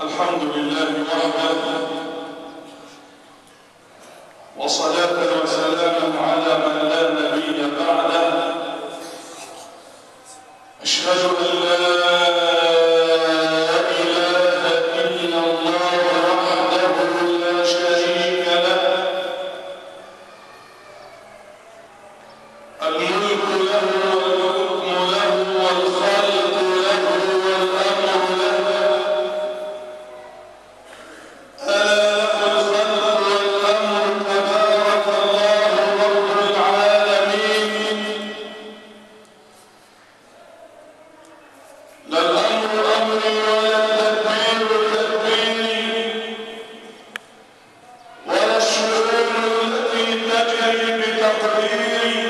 الحمد لله وحده وصلاة وسلاما على من لا نبي بعده أشهد أن لا إله إلا الله وحده لا شريك له الملك له والحكم له والخلق له والأمر له ألا له الخلق والأمر تبارك الله رب العالمين لا الأمر أمري ولا التدبير تدبيري ولا الشؤون التي تجري بتقديري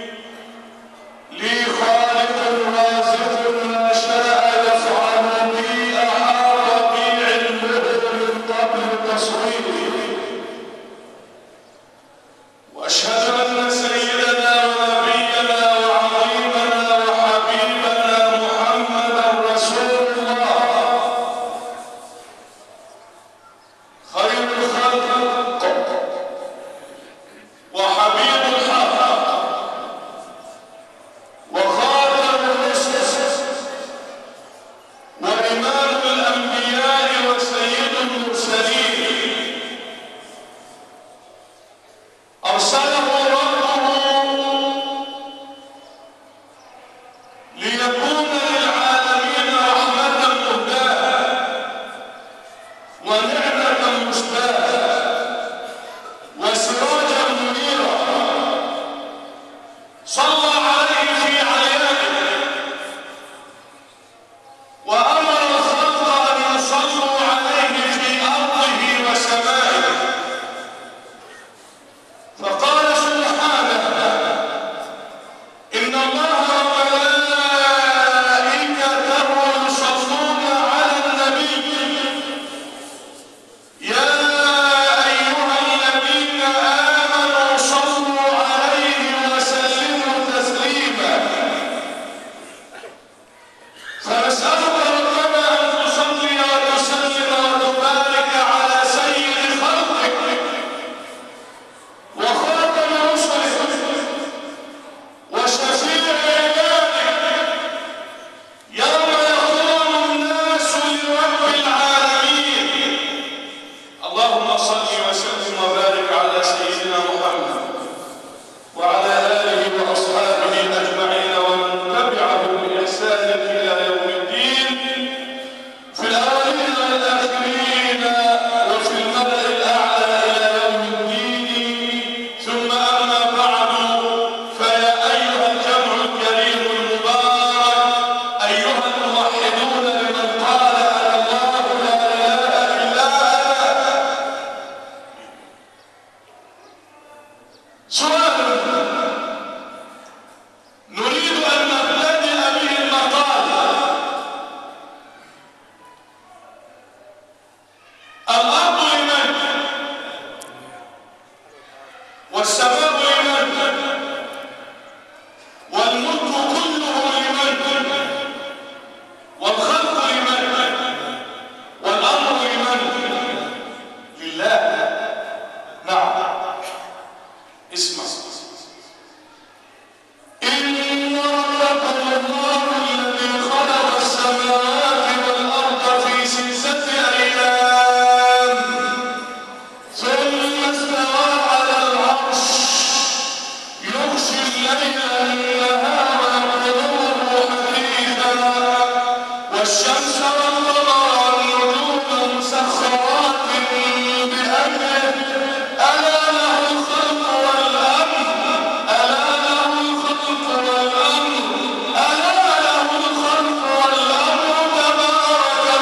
لي خالق رازق ما شاء يفعل بي أحاط بي علمه من قبل تصويري وأشهد أن سيدنا ونبينا وعظيمنا وحبيبنا محمدا رسول الله خير الخلق وحبيب الحق وخاتم الرسل وإمام الأنبياء وسيد المرسلين أرسله ربه ليكون للعالمين رحمة مهداة ونعمة مشتاة وسراجا منيرا صلى عليه في عيانه وأمر الخلق أن يصلوا عليه في أرضه وسمائه فقال سبحانه إن الله وملائكته يصلون على النبي يا أيها الذين آمنوا صلوا عليه وسلموا تسليما فنسألك ربنا أن تصلي وتسلم وتبارك على سيد خلقك وخاتم رسلك وشفيع عبادك يوم يقوم الناس لرب العالمين اللهم صل وسلم وبارك على سيدنا محمد وعلى آله وأصحابه أجمعين ومن تبعهم بإحسان إلى يوم الدين في الأولين والآخرين وفي الملأ الأعلى إلى يوم الدين ثم أما بعد فيا أيها الجمع الكريم المبارك أيها الموحدون لمن قال أنا الله لا إله إلا أنا سؤال نريد أن نبتدئ به المقال الأرض لمن والسماء لمن والملك كله لمن والخلق لمن والأمر لمن لله نعم اسمع إن ربكم الله الذي خلق السماوات والأرض في ستة أيام ثم استوى على العرش يغشي الليل النهار يطلبه حديثا والشمس والقمر والنجوم مسخرات بأمره ألا له الخلق والأمر ألا له الخلق والأمر ألا له الخلق والأمر تبارك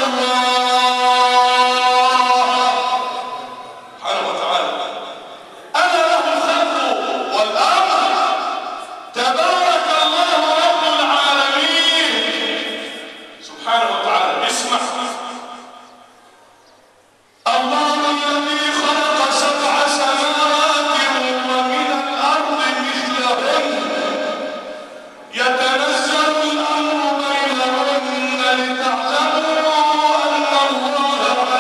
الله سبحانه وتعالى ألا له الخلق والأمر تبارك الله رب العالمين سبحانه وتعالى اسمع الله الذي خلق سبع سماوات ومن الأرض مثلهن يتنزل الأمر بينهن لتعلموا أن الله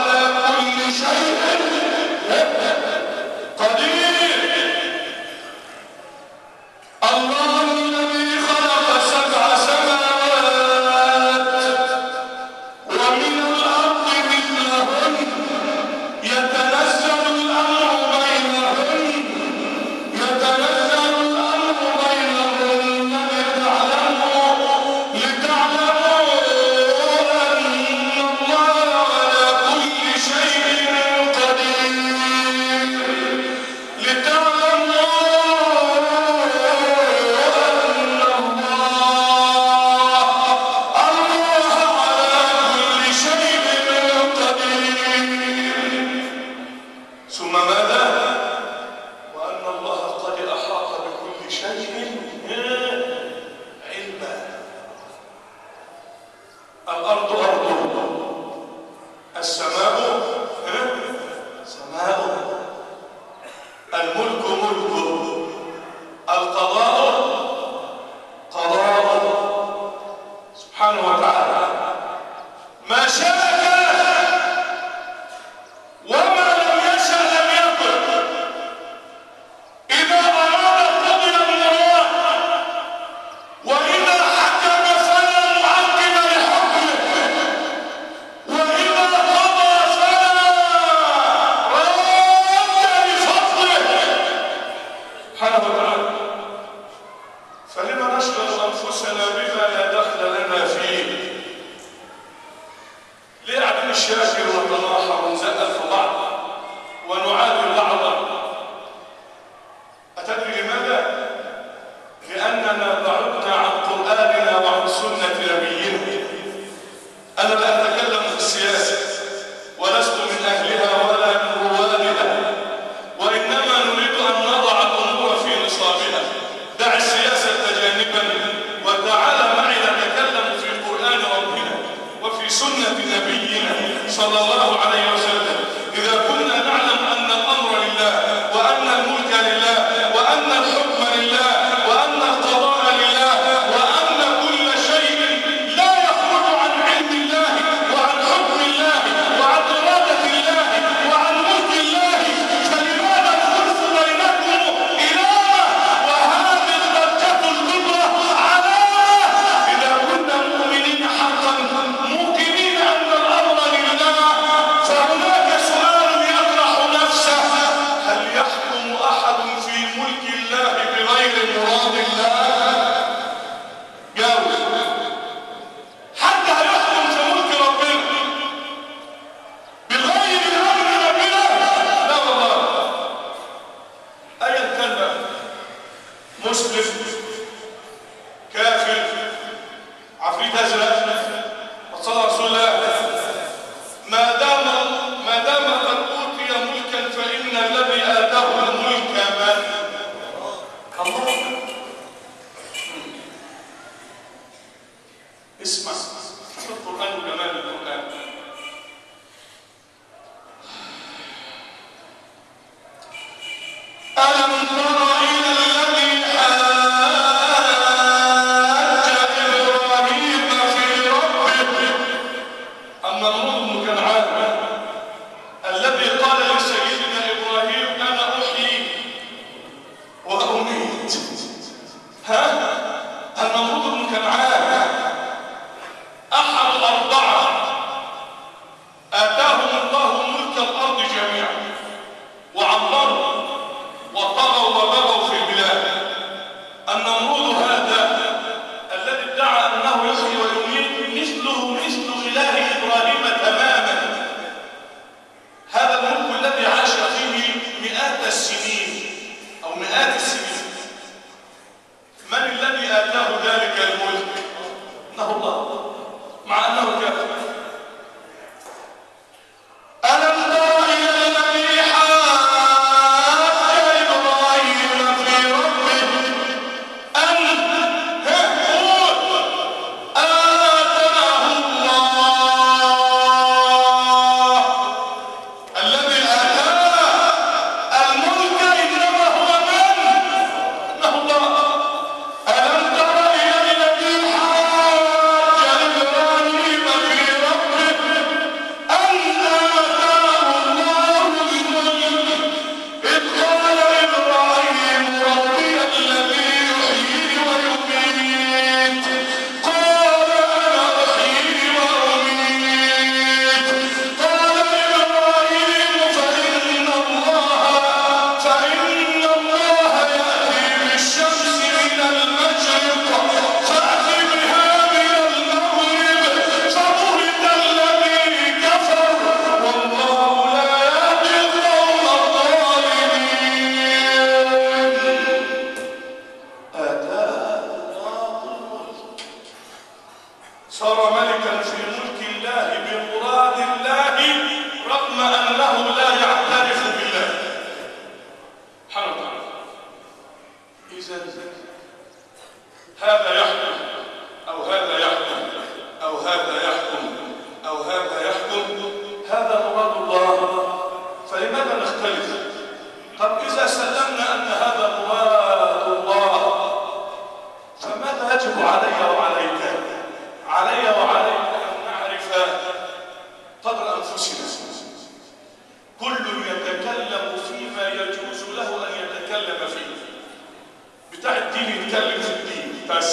الأرض أرضه السماء ها؟ سماء الملك ملكه القضاء قضاء سبحانه وتعالى ما شاء كان وما لم يشأ لم يكن إذا أراد قضي المراد وإذا حكم فلا معقب لحكمه وإذا قضى فلا راد لفضله سبحانه وتعالى فلما نشغل أنفسنا بما لا دخل لنا فيه ليه قاعدين نشاكر ونتناحر ونزقل في بعض ونعادي بعضا أتدري لماذا؟ لأننا بعدنا عن قرآننا وعن سنة نبينا أنا لا أتكلم في السياسة ولست من أهلها ولا من روادها وإنما نريد أن نضع الأمور في نصابها دع السياسة جانبا وتعالى معي نتكلم في قرآن ربنا وفي سنة نبينا صلى الله عليه وسلم إذا كنا نعلم أن الأمر لله وأن الملك لله وأن الحكم لله وأن القضاء لله وأن كل شيء لا يخرج عن علم الله وعن حكم الله وعن إرادة الله وعن ملك الله فلماذا الخلف بينكم إله وهذه الضجة الكبرى علامة إذا كنا مؤمنين حقا موقنين أن الأمر لله فهناك سؤال يطرح نفسه هل يحكم أحد في ملك الله بغير مراد الله؟ جاوب حد هيحكم في ملك ربنا بغير امر ربنا لا والله ايا كان بقى مسلم كافر عفريت ازرق وصلى رسول الله ما دام ما دام قد اوتي ملكا فان الذي اتاه الملك من الله اسمع شوف القرآن وجمال القرآن ألم تر إلى الذي حاج إبراهيم في ربه أن نمرض بن كنعان الذي قال لسيدنا إبراهيم أنا أحيي وأميت ها النمرود بن كنعان أحد الأربعة آتاهم الله ملك الأرض جميعا وعمروا وطغوا وبغوا في البلاد النمرود هذا الذي ادعى أنه يحيي ويميت مثله مثل إله إبراهيم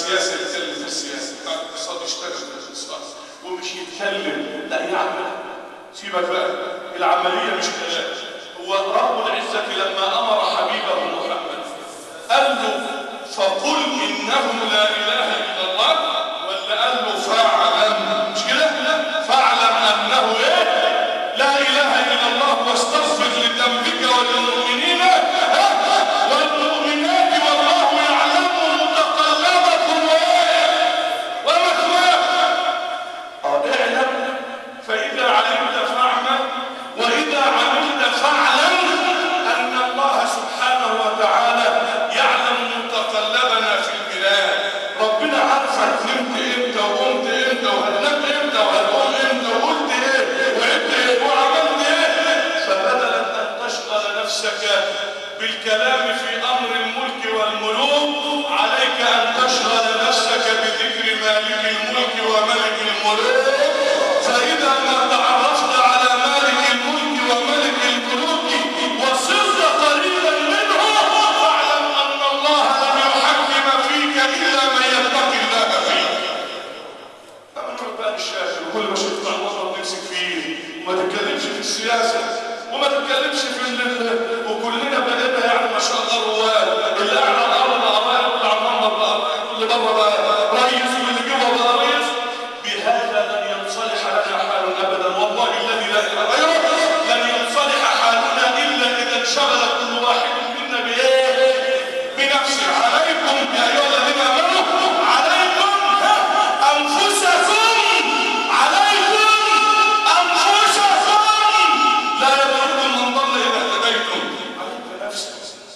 السياسه يتكلم في السياسه بتاع الاقتصاد يشتغل في الاقتصاد ومش يتكلم لا يعمل سيبك بقى العمليه مش كلام هو رب العزه لما امر حبيبه محمد قال له فقل انه لا اله الا الله ولا قال له فاعلم مش كده فاعلم انه ايه لا اله الا الله واستغفر لذنبك وللمؤمنين والمؤمنات والله يعلم متقلبكم وايه ومثواكم اه اعلم فاذا علمت فاعمل واذا عملت فاعلم ان الله سبحانه وتعالى يعلم متقلبنا في البلاد ربنا عارفك نمت امتى وقمت امتى وهتنام امتى وهتقوم امتى وقلت ايه وعدت ايه وعملت ايه فبدلا ان تشغل نفسك بالكلام في امر الملك والملوك عليك ان تشغل نفسك بذكر مالك الملك وملك الملوك فاذا ما تعرفت على مالك الملك وملك الملوك وصرت قريبا منه فاعلم ان الله لن يحكم فيك الا من يتقي الله فيك أما نقعد بقى الشافعي وكل ما شفت عن وطن نمسك فيه وما تتكلمش في السياسة وما تتكلمش في ال... وكلنا بقينا يعني ما شاء الله رواد اللي قاعد على الأرض بقى رايح واللي على المنبر بقى رايح واللي بره بقى ريس واللي جوه بقى ريس بهذا لن ينصلح لنا حال أبدا والله الذي لا إله غيره لن ينصلح حالنا إلا إذا انشغل كل واحد منا بإيه؟ بنفسه عليكم يا أيها الذين آمنوا عليكم أنفسكم عليكم أنفسكم لا يضركم من ضل إذا اهتديتم عليك نفسك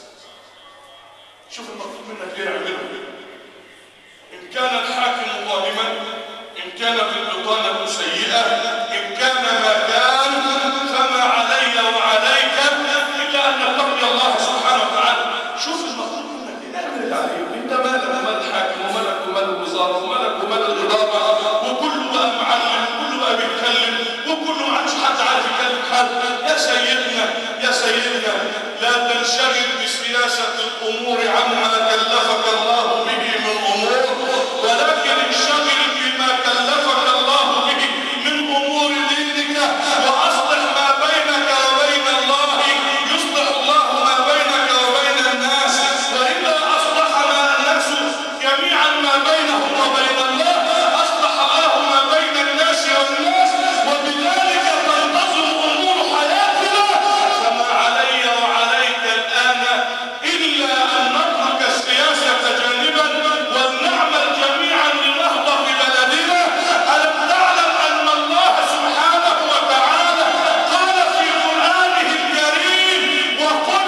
شوف المطلوب منك ايه اعمله إن كان الحاكم ظالما إن كانت البطانة سيئة إن كان ما كان فما علي وعليك إلا أن نتقي الله سبحانه وتعالى شوف المطلوب منك ايه اعمل اللي عليك أنت مالك ومال الحاكم ومالك ومال الوزارة ومالك ومال الإدارة وكله بقى معلم وكله بقى بيتكلم وكله ما عادش حد عارف يكلم حد يا سيدنا يا سيدنا لا تنشغل بسياسة الأمور عما كلفك الله به من أمور ولكن انشغل بما كلفك الله به من أمور دينك وأصلح ما بينك وبين الله يصلح الله ما بينك وبين الناس وإذا أصلح ما الناس جميعا ما بينهم وبين الله أصلح الله ما بين الناس والناس وبذلك تنتظم أمور حياتنا فما علي وعليك الآن إلا أن نترك السياسة جانبا ولنعمل جميعا لنهضة بلدنا ألم تعلم أن الله سبحانه وتعالى قال في قرآنه الكريم وقل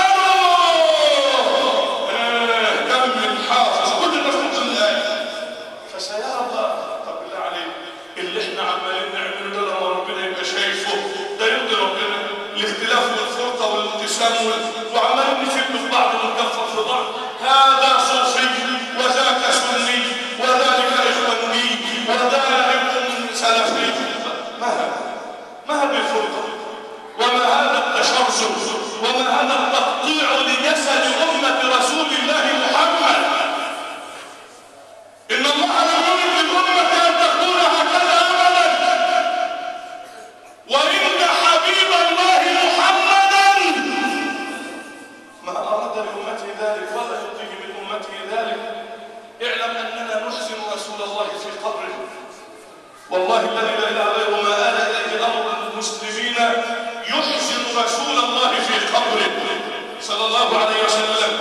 اعملوا آه، كمل حافظ كل الناس ممكن الآية فسيرى الله طب بالله عليك اللي احنا عمالين نعمله ده لما ربنا يبقى شايفه ده يرضي ربنا الاختلاف والفرقه والانقسام وال- وعمالين نشد في بعض ونكفر في بعض هذا صوفي وذاك سني وذلك اخواني وذلك سلفي ما هذا؟ ما هذه الفرقه؟ وما هذا التشرذم؟ وما هذا التقطيع لجسد امه رسول الله محمد؟ إن الله لم يرد للأمة أن تكون هكذا أبدا وإن حبيب الله محمدا ما أراد لأمته ذلك ولا يرضيه من أمته ذلك اعلم أننا نحسن رسول الله في قبره والله الذي لا إله غيره ما آل إليه أمر المسلمين يحسن رسول الله في قبره صلى الله عليه وسلم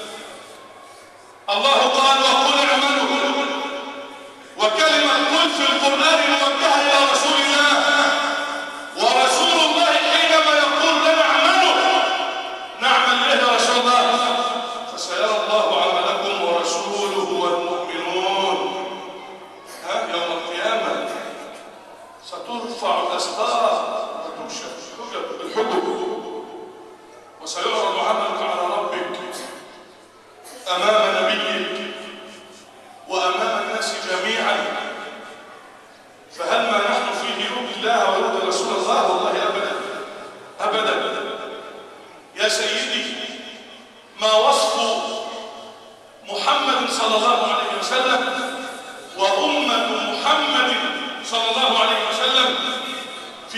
الله قال وقل اعملوا وكلمة قل في القرآن موجهة إلى رسول الله ورسول الله حينما يقول لنا اعملوا نعمل إيه يا رسول الله فسيرى الله عملكم ورسوله والمؤمنون ها يوم القيامة سترفع الأستار وتكشف الحجب وسيعرض عملك على ربك أمام نبيك وأمام الناس جميعا فهل ما نحن فيه يرضي الله ويرضي رسول الله والله أبدا أبدا يا سيدي ما وصف محمد صلى الله عليه وسلم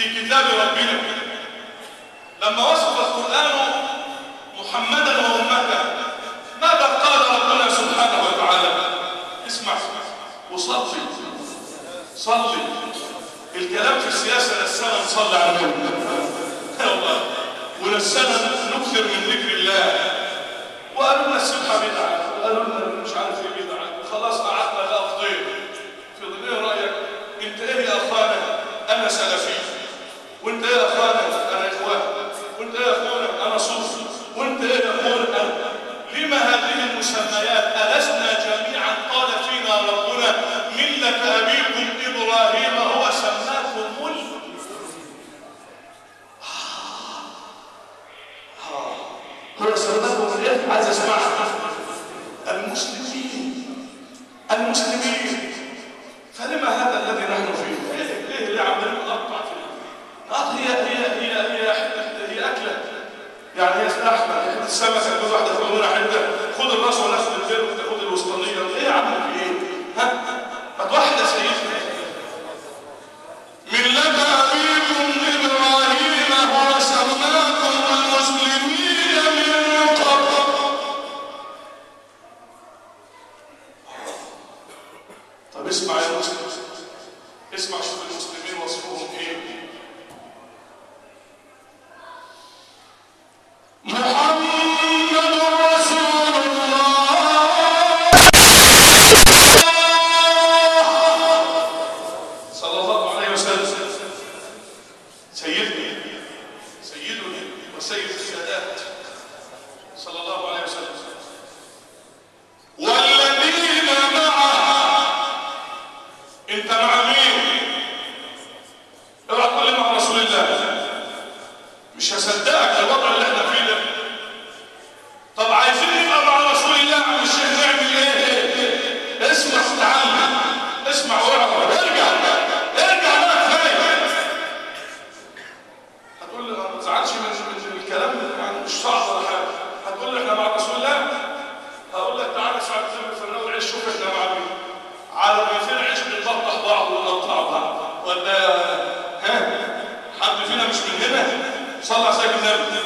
في كتاب ربنا لما وصف القرآن محمدا وأمته ماذا قال ربنا سبحانه وتعالى اسمع وصلي صلي الكلام في السياسة نسانا نصلي على النبي والله ونسانا نكثر من ذكر الله وقالوا لنا السبحة بدعة وقالوا لنا مش عارف ايه بدعة خلاص قعدنا بقى في ضيف في ضيف ايه رأيك انت ايه يا اخوانا انا سلفي وانت ايه يا اخوانا انا اخوان وانت ايه يا اخوانا انا صوفي وانت ايه يا اخوانا انا لما هذه المسميات ألسنا جميعا قال فينا ربنا ملة أبيكم إبراهيم هو سماكم ملك هو سماكم الايه عايز اسمعها المسلمين المسلمين فلما هذا الذي نحن فيه ليه ليه اللي عمالين نقطع فيه نقطع هي هي هي هي هي اكله يعني هي لحمه حته السمكه كل واحده تاخد منها حته خد الراس ولا خد الفيل وتاخد الوسطانيه ايه يا عم في ايه؟ ها؟ ما توحد يا سيدنا ملة أبيكم إبراهيم هو سماكم المسلمين من قبل طب اسمع يا مسلم اسمع شوف المسلمين وصفهم ايه محمد رسول الله صلى الله عليه وسلم سيدنا سيدنا وسيد السادات صلى الله عليه وسلم والذين معه انت مع مين اوعى تقول لي مع رسول الله مش هصدقك الوضع اللي احنا فيه ده طب عايزين نبقى مع رسول الله عم الشيخ نعمل ايه اسمع تعال اسمع واعرف ارجع ارجع بقى كفايه هتقول لي ما تزعلش من من الكلام ده يعني مش صعب ولا حاجه هتقول لي احنا مع رسول الله هقول لك تعالى ساعه زي الفنان العيش شوف احنا مع مين على رغيفين عيش بنطبخ بعض ونقطع بعض ولا ها حد فينا مش من هنا صلى على سيدنا النبي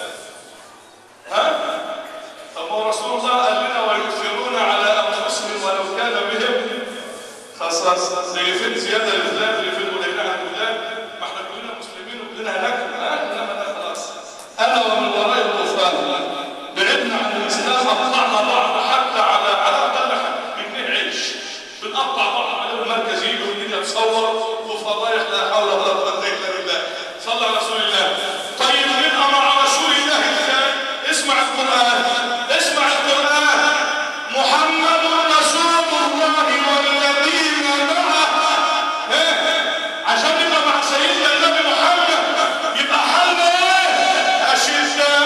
ها طب ما هو رسول الله قال لنا ويؤثرون على انفسهم ولو كان بهم خصاص رغيفين زياده لفلان رغيفين قليلين عن فلان ما احنا كلنا مسلمين وكلنا هناكل ها انما ده خلاص انا ومن وراء الغفران بعدنا عن الاسلام قطعنا بعض حتى على على اقل حاجه بجنيه عيش بنقطع بعض على المركز يجي والدنيا تصور وفضايح لا حول ولا قوه الا بالله صلى على رسول الله طيب نبقى مع رسول الله ازاي اسمع القران اسمع القران محمد رسول الله والذين معه إيه؟ عشان نبقى مع سيدنا النبي محمد يبقى حالنا ايه اشداء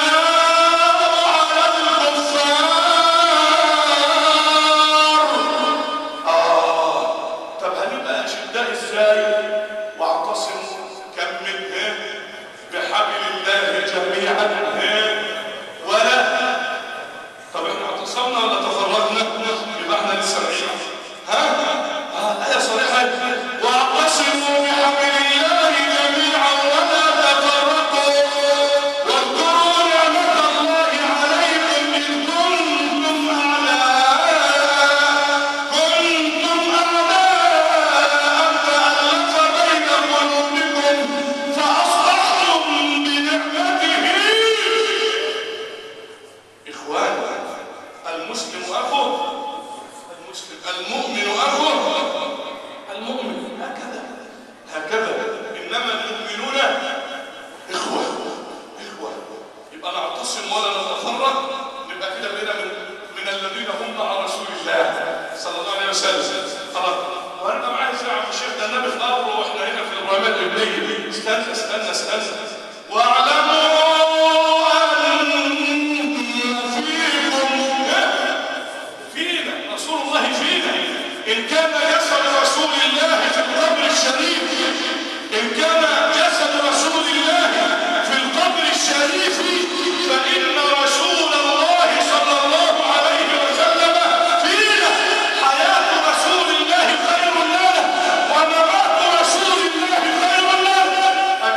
على الكفار آه طب هنبقى أشداء إزاي؟ واعتصموا كمل ها بحبل الله جميعا ها ولا طب احنا اعتصمنا ولا تفرقنا؟ يبقى احنا لسه بعيد ها؟ آه آية صريحة واعتصموا بحبل الله جميعا ولا تفرقوا واذكروا نعمة الله عليكم إذ كنتم أعداء كنتم أعداء فألف بين قلوبكم فأصبحتم بنعمته إخوان المسلم أخوه المسلم المؤمن أخوه المؤمن هكذا هكذا إنما المؤمنون إخوة إخوة يبقى نعتصم ولا نتفرق نبقى كده بقينا من من الذين هم مع رسول الله صلى الله عليه وسلم خلاص وانت معايا يا عم الشيخ ده النبي في الارض واحنا هنا في الرماد الابنيه استنى استنى استنى واعلموا ان فيكم فينا رسول الله فينا ان كان جسد رسول الله في القبر الشريف ان كان جسد رسول الله في القبر الشريف فان رسول الله صلى الله عليه وسلم فينا حياه رسول الله خير لنا وممات رسول الله خير لنا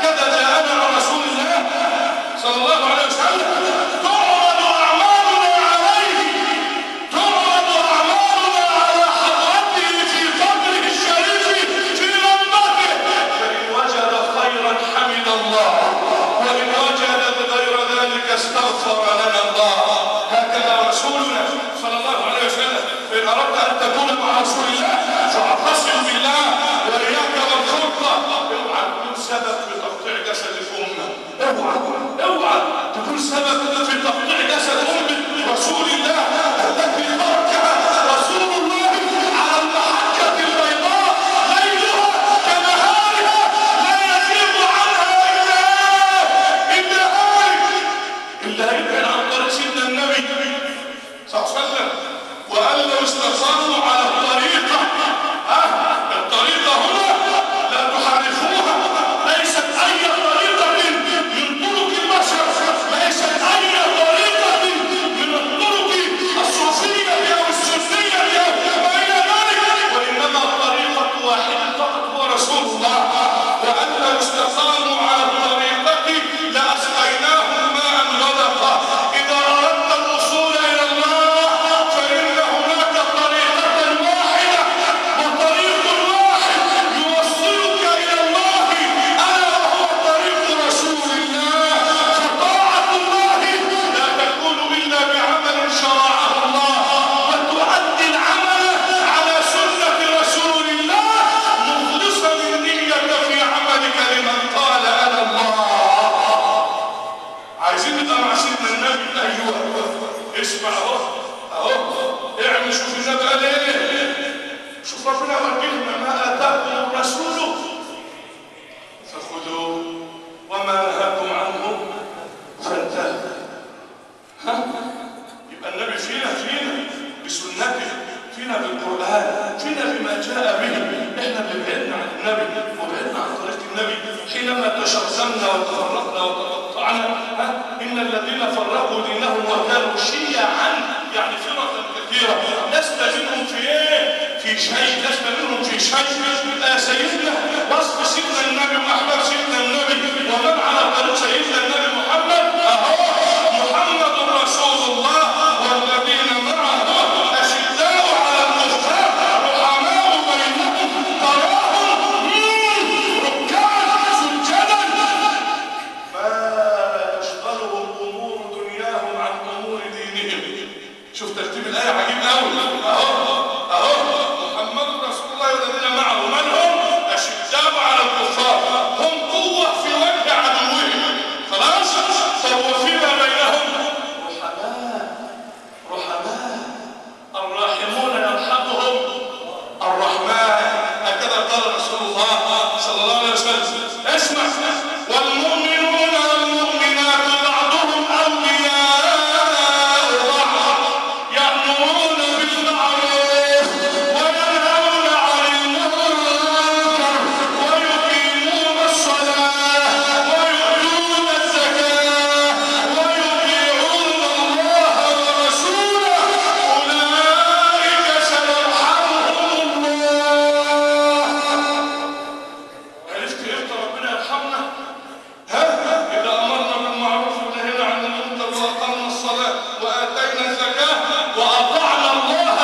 اوعى اوعى تكون سبب في تقطيع جسد ام رسول الله التي تركها رسول الله على المحجه البيضاء ليلها كنهارها لا يزيغ عنها الا الا هالك الا يبعد عن طريق سيدنا النبي صلى الله عليه وسلم وقال لو استقاموا على الطريقه ها الطريقه هنا لا تحرفوها ليست اي طريقه من طرق البشر ليست اي طريقه من الطرق الصوفيه او السنيه او ما الى ذلك وانما الطريقه واحده فقط هو رسول الله وان لو استقاموا على الطريقه لاسقيناهم ماء غدقا اذا اردت الوصول الى الله فان هناك طريقه واحده وطريق واحد يوصلك الى الله الا وهو طريق رسول الله فطاعه الله لا تكون الا بعمل شرعه الله وتؤدي العمل على سنه رسول الله مخلصا النيه في عملك لمن قال انا الله عايزين نبقى مع سيدنا النبي ايوه اسمع اهو اهو اعمل شوف النبي قال ايه شوف ربنا وجهنا ما اتاكم الرسول فخذوه وما نهاكم عنه فانتهوا ها يبقى النبي فينا فينا بسنته فينا بالقران فينا بما جاء به احنا اللي بعدنا عن النبي وبعدنا عن طريق النبي حينما تشرذمنا وتفرقنا وتقطعنا ها ان الذين فرقوا دينهم وكانوا شيعا يعني فرقا كثيره لست منهم في ايه في شيء لست منهم في شيء آه سيدنا وصف سيدنا النبي واحباب سيدنا النبي ومن على طريق سيدنا النبي محمد اهو محمد رسول الله والذين معه اشداء على الكفار رحماء بينهم تراهم ركعا سجدا ما تشغلهم امور دنياهم عن امور دينهم شوف ترتيب الايه عجيب قوي اهو اهو محمد رسول الله والذين معه من هم اشداء على الكفار هم قوه في وجه عدوهم خلاص طب وفيما بينهم رحماء رحماء الراحمون يرحمهم الرحمن هكذا قال رسول الله صلى الله عليه وسلم اسمع والمؤمنون والمؤمنات بعضهم اولياء بعض يامرون بالمعروف وينهون عن المنكر ويقيمون الصلاه ويؤتون الزكاه ويطيعون الله ورسوله اولئك سيرحمهم الله عرفت امتى ربنا يرحمنا؟ ها؟ إذا أمرنا بالمعروف ونهينا عن المنكر وأقمنا الصلاة وآتينا الزكاة وأطعنا الله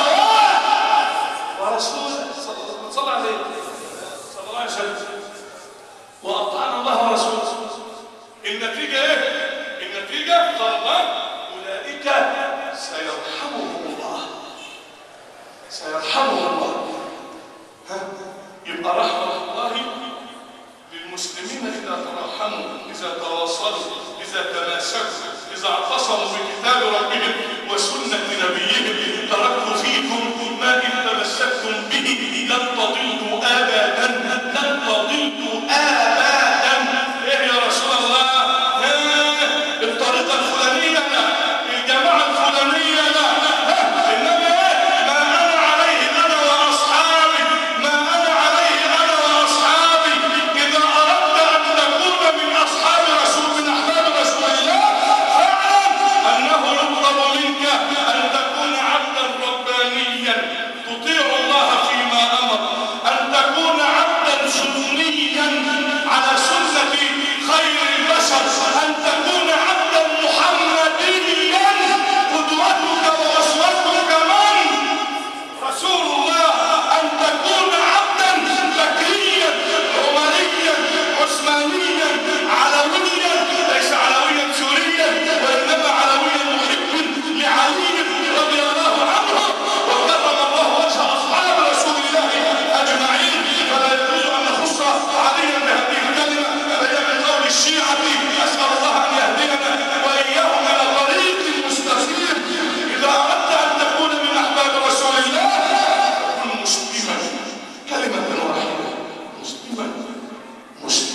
ورسوله صلى الله صلى عليه صلى الله عليه وسلم وأطعنا الله ورسوله النتيجة إيه؟ النتيجة قال الله أولئك سيرحمهم الله سيرحمهم الله ها؟ يبقى رحمة الله للمسلمين إذا ترحموا إذا تواصلوا إذا تماسكوا إذا اعتصموا بكتاب ربهم وسنة نبيهم تركوا فيكم ما إن تمسكتم به لن تضلوا أبدا لن تضلوا أبدا إيه يا رسول الله ها، الطريقة الفلانية لا الجماعة الفلانية لا ها، إنما إيه؟ ما أنا عليه أنا وأصحابي ما أنا عليه أنا وأصحابي إذا أردت أن تكون من أصحاب رسول من أحباب رسول الله فاعلم أنه يطلب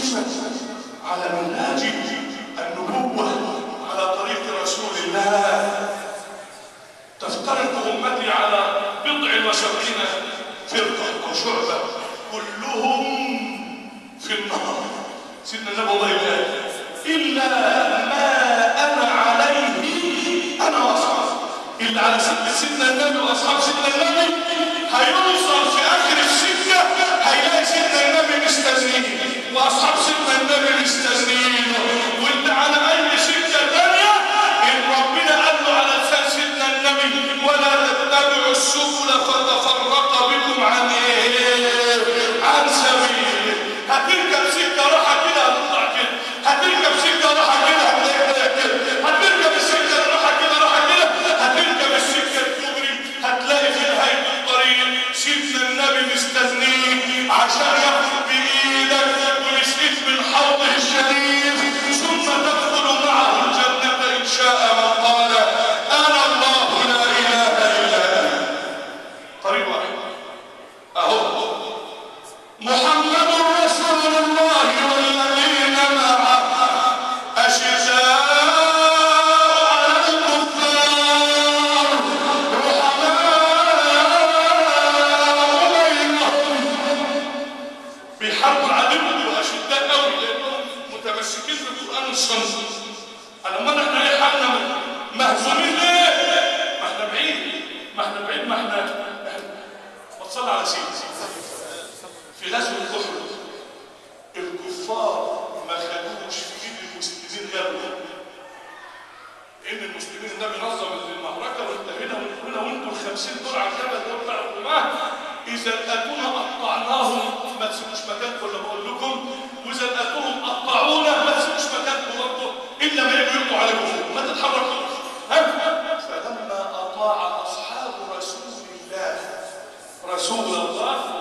مسلما على منهاج النبوة على طريق رسول الله تفترق أمتي على بضع وسبعين فرقة أو شعبة كلهم في النار سيدنا النبي الله يقول إلا ما أنا عليه أنا وأصحابي إلا على سيدنا سيدنا النبي وأصحاب سيدنا النبي هيوصل في آخر السكة هيلاقي سيدنا النبي مستنيه وأصحاب سيدنا النبي مستنيين واللي على أي سكة تانية إن ربنا قال له على لسان سيدنا النبي ولا تتبعوا السبل فتفرق بكم عن إيه؟ عن سبيله هتركب سكة راحة كده هتطلع كده هتركب سكة راحة كده هتلاقي كده هتركب السكة راحة كده راحة كده هتركب السكة الكبري هتلاقي في نهاية الطريق سيدنا النبي مستنيك عشان ياخد بإيدك ويسقيك من حوضه الشريف ثم تدخل معه الجنة إن شاء من قال أنا الله لا إله إلا أنا طريق واحد أهو محمد رسول الله والذين معه أشداء على الكفار رحماء بينهم بيحاربوا العدو وأشداء قوي لأنهم متمسكين بالقرآن والسنة ألما احنا ايه حالنا مهزومين ليه؟ ما احنا بعيد ما احنا بعيد ما احنا ما تصلي على سيدي في غزوة أحد الكفار ما خدوش في ايد المسلمين غيرهم ان المسلمين ده بينظم المعركه وانتهينا وانتهينا وانتم ال 50 دول على الجبل دول بتاع الرماه اذا لقيتونا قطعناهم ما تسيبوش مكانكم ولا بقول لكم واذا لقيتوهم قطعونا ما تسيبوش مكانكم برضه الا ما يجوا يقطعوا عليكم فوق ما تتحركوش ها فلما اطاع اصحاب رسول الله رسول الله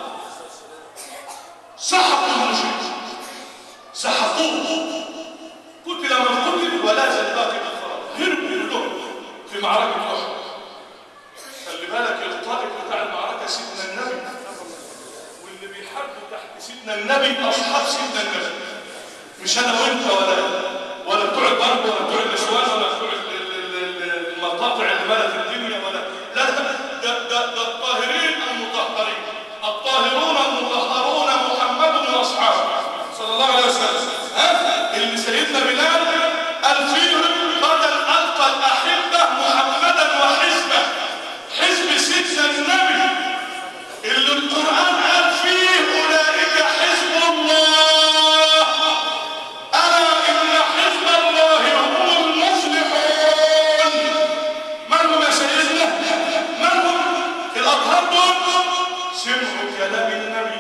سحقوا المشرك سحقوه قتل من قتل ولا زال باقي الفرق هربوا كلهم في معركة أحد خلي بالك القائد بتاع المعركة سيدنا النبي واللي بيحاربوا تحت سيدنا النبي أصحاب سيدنا النبي مش أنا وأنت ولا ولا بتوع الضرب ولا بتوع النسوان ولا بتوع ال- ال- ال- المقاطع اللي ملت الدنيا ولا لا لا ده ده ده الطاهرين المطهرين الطاهرون المطهرون محمد واصحابه صلى الله عليه وسلم ها اللي سيدنا بلال قال فيهم قد القى الاحبه محمدا وحزبه حزب سيدنا النبي اللي القران قال فيه اولئك حزب الله الا ان حزب الله هم المفلحون من هم يا سيدنا من هم الاطهار دول سمعوا كلام النبي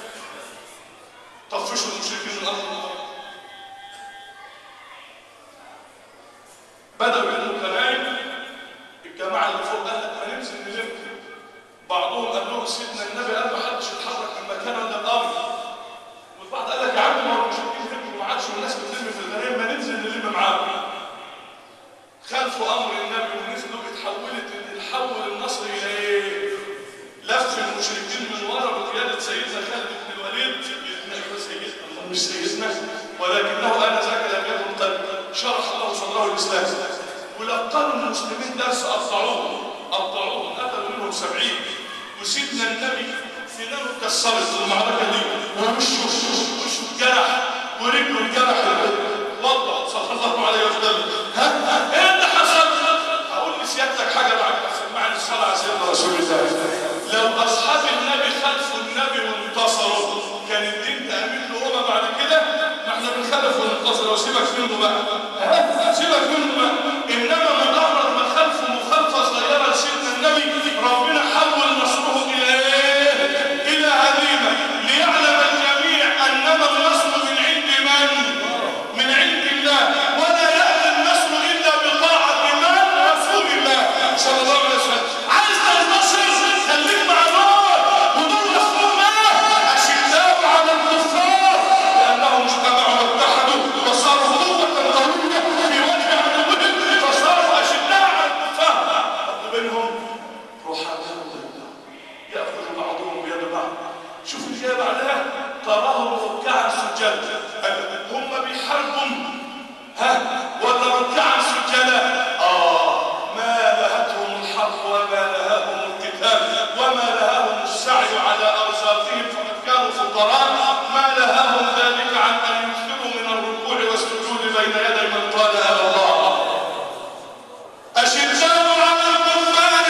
طفشوا المشركين من الارض بدأوا يلموا كنايم الجماعة اللي فوق قال لك ما ننزل نلم بعضهم قال لهم سيدنا النبي قال ما حدش يتحرك من مكانه الا الارض والبعض قال لك يا عم ما هو المشركين هربوا وما عادش والناس بتلم في الغنايم ما ننزل نلم معاهم خالفوا امر النبي ونزلوا اتحولت يتحول النصر الى ايه؟ لف المشركين من ورا بقياده سيدنا خالد بن الوليد سيدنا سيدنا الله مش سيدنا ولكنه انا ذاك لم يكن قد شرح الله صدره الاسلام ولقنوا المسلمين درس قطعوهم قطعوهم قتلوا منهم سبعين وسيدنا النبي سنانه اتكسرت في المعركه دي ووشه وشه اتجرح ورجله اتجرح وضع صلى الله عليه وسلم ها ها ايه اللي حصل؟ هقول لسيادتك حاجه بعد ما سمعني الصلاه على سيدنا رسول الله لو اصحاب النبي خلفوا النبي وانتصروا كان الدين تامين له هما بعد كده ما احنا بنخلف وننتصر وسيبك منه بقى ها؟ سيبك منه بقى انما مجرد ما خلفوا مخالفه صغيره لسيدنا النبي ربنا حول نصره الى ايه؟ الى هزيمه ليعلم الجميع انما النصر من عند من؟ من عند الله ولا ياتي النصر الا بطاعه من؟ رسول الله صلى الله عليه وسلم عايز تنتصر خليك مع دول ودول رسول الله اشداء على الكفار لانهم اجتمعوا واتحدوا وصاروا قوه قويه ركعا سجدا هم بيحاربوا ها ولا ركعا سجدا اه ما لهتهم الحرب وما لهاهم القتال وما لهاهم السعي على ارزاقهم فقد كانوا فقراء ما لهاهم ذلك عن ان يكثروا من الركوع والسجود بين يدي من قال انا الله أشداء على الكفار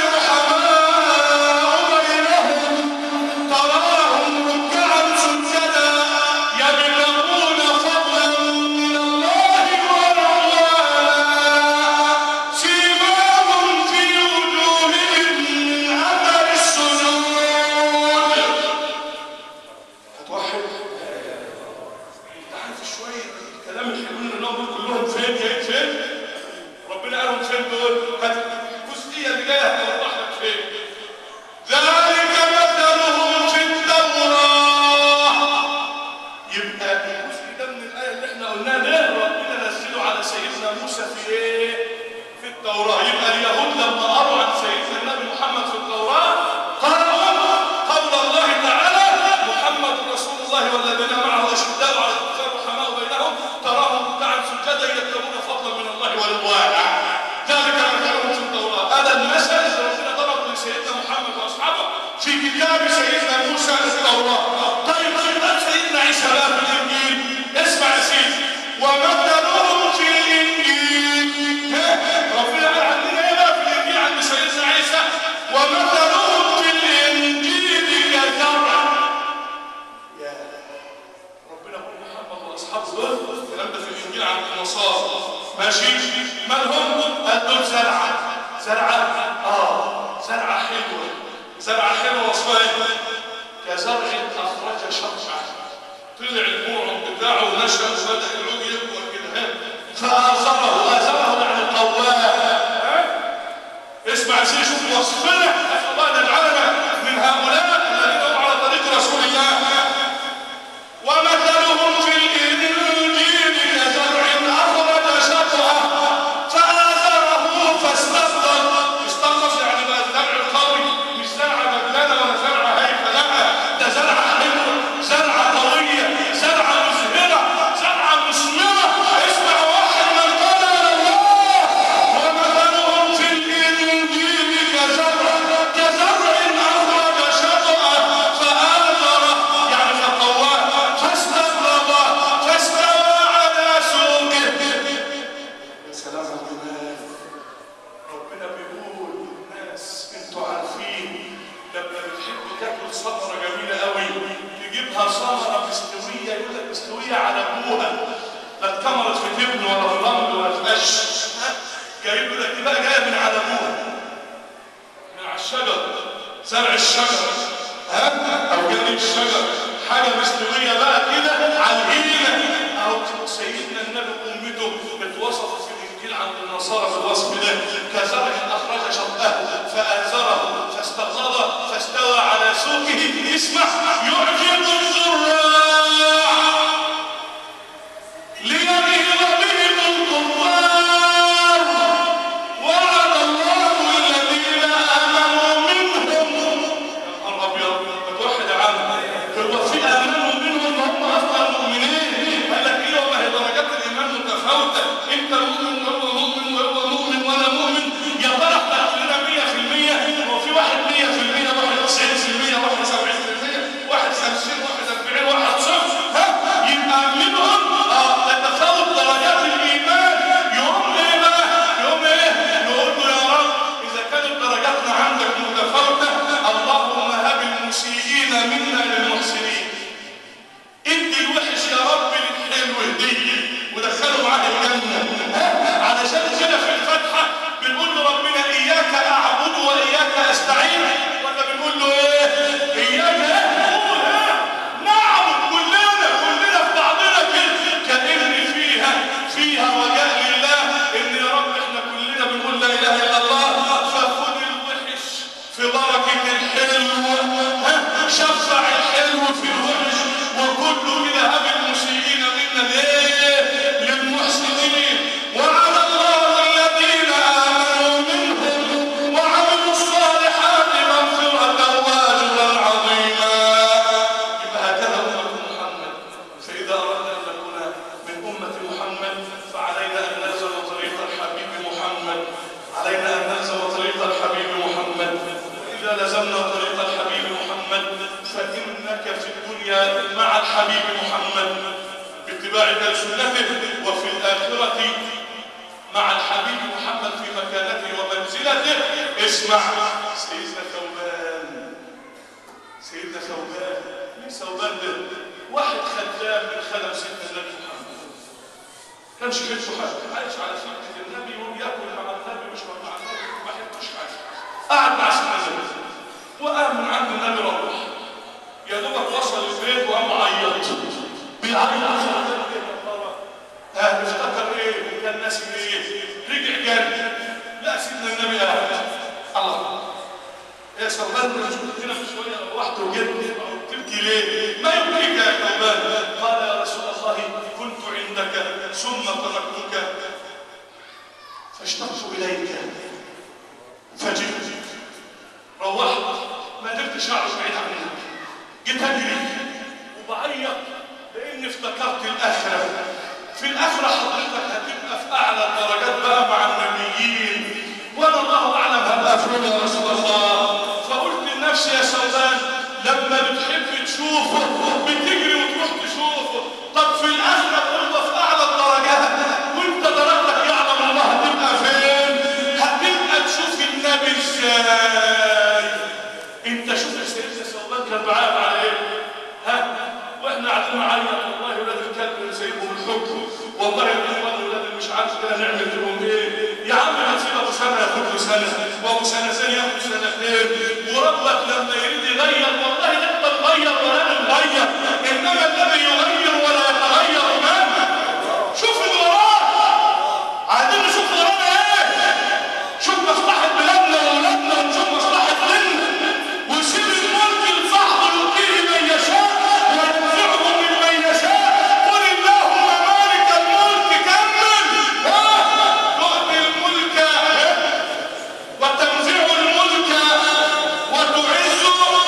رحماء بينهم تراهم ركعا سجدا يبتغون فضلا من الله ورضوانا سيماهم في وجوههم من أثر السجود هتوحد انت عارف شويه الكلام الحلوين اللي هم دول كلهم فين جايين فين ربنا قالهم فين دول هات الجزئيه اللي جايه هتوضح لك فين ذلك مثلهم في التوراه يبقى الجزء ده من الايه اللي احنا قلناها ليه ربنا نزله على سيدنا موسى في ايه في التوراه يبقى اليهود لما قروا عن سيدنا النبي محمد في التوراه قرأوا قول الله تعالى محمد رسول الله والذين معه اشداء على الكفار رحماء بينهم تراهم ركعا سجدا يبتغون فضلا من الله ورضوانا ذلك مثلهم في التوراه هذا المثل اللي ربنا ضرب لسيدنا محمد واصحابه في كتاب سيدنا موسى في التوراه طيب طيب سيدنا عيسى بقى في الانجيل اسمع يا سيدي ومثلهم في الانجيل ها؟ ربنا قال عندنا ايه بقى في الانجيل عند سيدنا عيسى ومثلهم في الانجيل كزرع يا ربنا يقول محمد واصحابه دول الكلام ده في الانجيل عند النصارى ماشي مالهم قال دول زرعه زرعه اه زرعه حلوه زرعه حلوه وصفها ايه كزرع اخرج شرعا طلع البوع بتاعه ونشا وبدا العود يكبر كده ها فازره ازره يعني قواه ها اسمع سي شوف وصفنا اسال الله ان يجعلنا من هؤلاء الذين هم على طريق رسول الله ومثلهم في الإنجيل كزرع أخرج شطأه فآزره فاستغلظ استغلظ يعني بقى الزرع قوي مش زرعة بدلانة ولا زرعة هايفة لا ده زرعة حلوة زرعة قوية زرعة مزهرة زرعة مثمرة اسمع واحد من قال على الله ومثلهم في الإنجيل كزرع كزرع أخرج شطأه فآزره يعني فقواه فاستغلظ فاستوى على سوقه يا سلام على الجمال ربنا بيقول للناس انتوا عارفين لما بتحب تاكل ثمره جميله قوي تجيبها ثمره مستويه يقول لك مستويه على ابوها لا اتكمرت في تبن ولا في رمل ولا في قش ها؟ جايب يقول لك دي بقى جايه من على ابوها من على الشجر زرع الشجر ها او جانب الشجر حاجه مستويه بقى كده على الهيله او سيدنا النبي وامته اتوصفوا في الانجيل عند النصارى بالوصف ده كزرع اخرج شطاه فازره فاستغلظ فاستوى على سوقه اسمع يعجب الزراع ليغيظ بهم الكفار وعد الله الذين امنوا منهم يا نهار ابيض بتوحد يا عم هو في امنوا منهم هم اصلا لزمنا طريق الحبيب محمد فإنك في الدنيا مع الحبيب محمد باتباعك لسنته وفي الآخرة مع الحبيب محمد في مكانته ومنزلته اسمع سيدنا ثوبان سيدنا ثوبان مين ثوبان ده؟ واحد خدام من خدم سيدنا النبي محمد كانش بيته حاجه عايش على خدمه النبي وبياكل مع النبي مش مع النبي ما حدش حاجه قعد مع سيدنا النبي وقام من عند النبي روح يا دوبك وصل البيت وقام عيط بيعيط ها افتكر ايه وكان ناسي ايه رجع جري لا سيدنا النبي قاعد الله يا ثوبان انت مش كنت هنا من شويه روحت وجيت تبكي ليه؟ ما يبكيك يا ثوبان قال يا رسول الله كنت عندك ثم تركتك فاشتقت اليك فجئت روحت ما قدرتش اقعد بعيد عنك جيت اجري وبعيط لاني افتكرت الاخره في الاخره حضرتك هتبقى في اعلى الدرجات بقى مع النبيين وانا الله اعلم هبقى فين يا رسول الله فقلت لنفسي يا سودان لما بتحب تشوفه بتجري وتروح تشوفه طب في الاخره هو في اعلى الدرجات وانت درجتك يعلم الله هتبقى فين هتبقى تشوف النبي ازاي انت شوف يا سيدنا سودان كان بعاد على ايه ها واحنا قاعدين نعيط والله ولاد الكلب نسيبهم الحكم والله يا اخوان ولاد اللي مش عارف كده نعمل فيهم ايه يا عم هتسيب ابو سنه ياخد له سنه وابو سنتين ياخد سنتين وربك لما يريد يغير والله انت تغير ولا نغير انما الذي يغير ولا يتغير امامه شوف اللي وراه عايزين نشوف ورانا ايه شوف مصلحه بلادنا واولادنا ونشوف مصلحه ديننا ويسيب الملك لصاحبه يؤتيه من يشاء وينزعه ممن يشاء قل اللهم مالك الملك كمل ها تؤتي الملك وتنزع الملك وتعز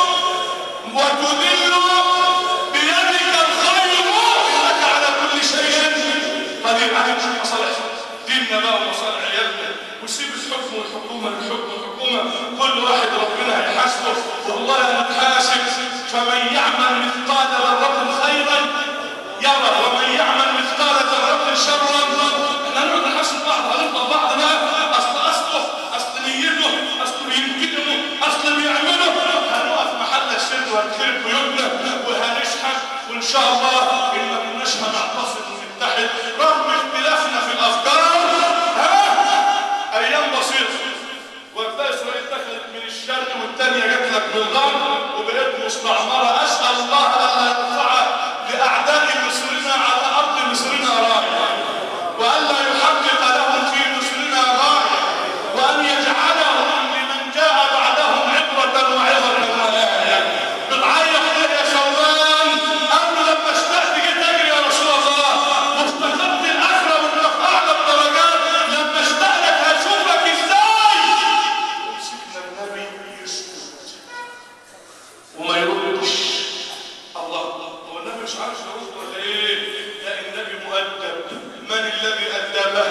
وتذل بيدك الخير انك على كل شيء قدير عليك شوف مصالح ديننا بقى ومصالح عيالنا وسيب الحكم والحكومه للحكم والحكومه كل واحد ربنا هيحاسبه والله هنتحاسب فمن يعمل مثقال ذره خيرا يرى ومن يعمل مثقال ذره شرا احنا نقعد نحاسب بعض هنطلع بعض بقى اصل اصله اصل نيته اصل بينكتمه اصل بيعمله هنقف محل السر وهنخرب بيوتنا وهنشحن وان شاء الله ان ما كناش هنعتصم ونتحد رغم اختلافنا في الافكار ها ايام بسيطه وتلاقي اسرائيل دخلت من الشرق والثانيه جت لك من الغرب وبقيت مستعمره اسال الله الا يرفع لاعداء مصرنا على ارض مصرنا رايه والا يحقق لهم في مصرنا غايه وان يجعلهم لمن جاء بعدهم عبره وعظه وآية بتعيط ليه يا شوال قبل لما اشتقت جيت اجري يا رسول الله وافتكرت الاخره وانت في اعلى الدرجات لما اشتقت هشوفك ازاي مسكنا النبي يسكت وما يردش الله هو النبي مش عارف يرد ولا ايه لا النبي مؤدب من الذي ادبه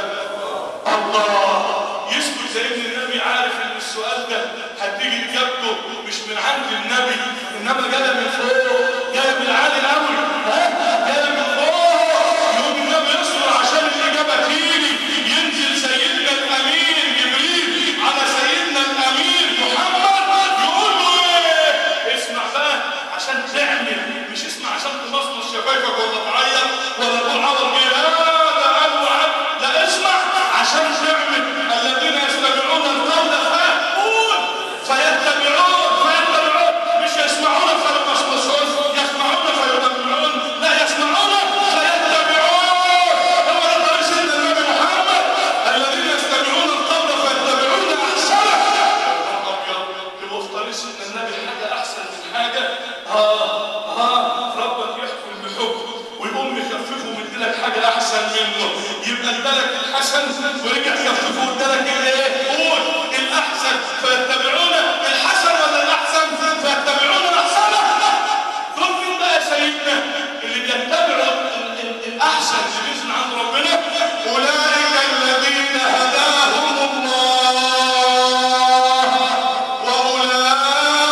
الله يسكت زي ان النبي عارف ان السؤال ده هتيجي اجابته مش من عند النبي انما جايه من فوق جايه من عالي قوي ها جايه من فوق يقوم النبي يصبر عشان الاجابه تيجي ينزل سيدنا الامين جبريل على سيدنا الامين محمد يقول له ايه اسمع بقى عشان تعمل مش اسمع عشان تمصمص شفايفك ولا تعيط ولا تقول عوض ايه لا ده قال وعد لا اسمع عشان تعمل الذين يستمعون القول فيقول فيتبعون فيتبعون مش يسمعون فيمصمصون يسمعون فيتبعون لا يسمعون فيتبعون هو ده طريق سيدنا النبي محمد الذين يستمعون القول فيتبعون احسنه ابيض يبقى في طريق سيدنا النبي حاجه احسن من حاجه ها ها ربك يحكم بحكم ويقوم يخففه ويديلك حاجه احسن منه يبقى ادالك الحسن ورجع يخففه وادالك الايه؟ قول الاحسن فيتبعون الحسن ولا الاحسن؟ فيتبعون الاحسن دول مين بقى يا سيدنا؟ اللي بيتبعوا ال- ال- الاحسن اللي بينزل عند ربنا اولئك الذين هداهم الله واولئك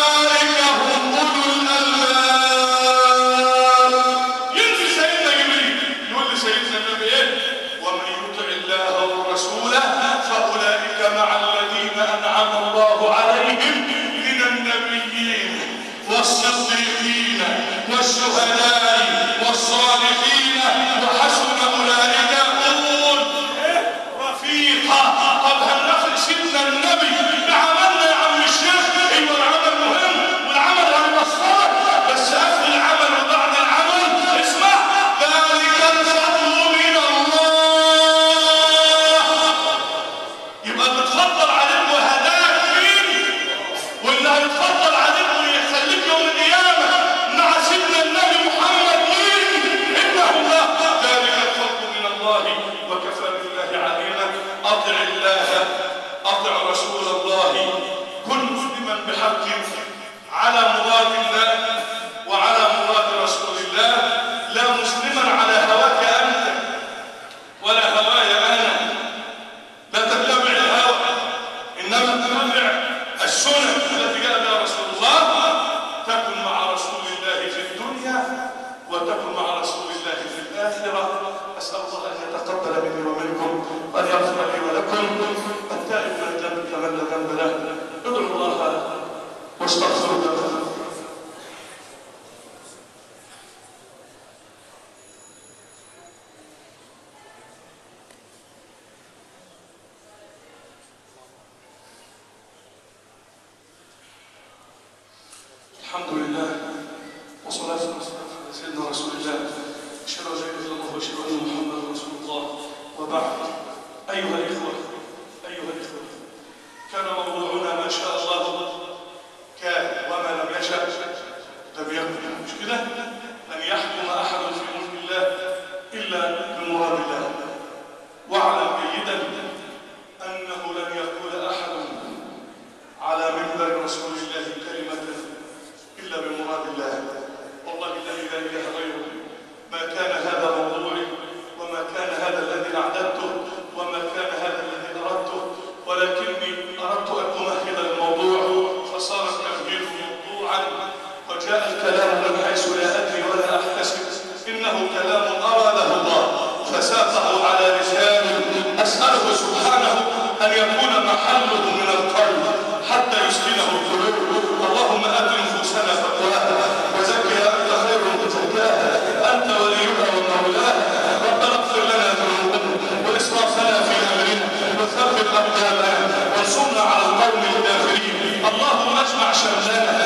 مراد الله وعلى مراد رسول الله لا مسلما على هواك أنت ولا هواي أنا لا تتبع الهوى إنما اتبع السنن التي جاء بها رسول الله تكن مع رسول الله في الدنيا وتكن مع رسول الله في الآخرة أسأل الله أن يتقبل مني ومنكم وأن يغفر لي ولكم التائب من الذنب كمن لا ذنب له ادعوا الله واستغفروه الحمد لله والصلاة والسلام على سيدنا رسول الله أشهد أن لا إله إلا الله وأشهد أن محمدا رسول الله وبعد أيها الإخوة أيها الإخوة كان موضوعنا ما شاء الله كان وما لم يشأ لم يكن مش كده؟ لن يحكم أحد في ملك الله إلا بمراد الله واعلم جيدا أنه لن يقول أحد على منبر رسول الله كلمة إلا بمراد الله والله الذي لا إله غيره ما كان هذا موضوعي وما كان هذا الذي أعددته وما كان هذا الذي أردته ولكني أردت أن أمهد الموضوع فصار التمهيد موضوعا وجاء الكلام من حيث لا أدري ولا أحتسب إنه كلام أراده الله فساقه على لسان أسأله سبحانه أن يكون محله من القلب حتى يسكنه القلوب اللهم آت نفوسنا تقواها وزكها أنت خير من زكاها أنت وليها ومولاها ربنا اغفر لنا ذنوبنا وإسرافنا في أمرنا وثبت أقدامنا وانصرنا على القوم الكافرين اللهم اجمع شملنا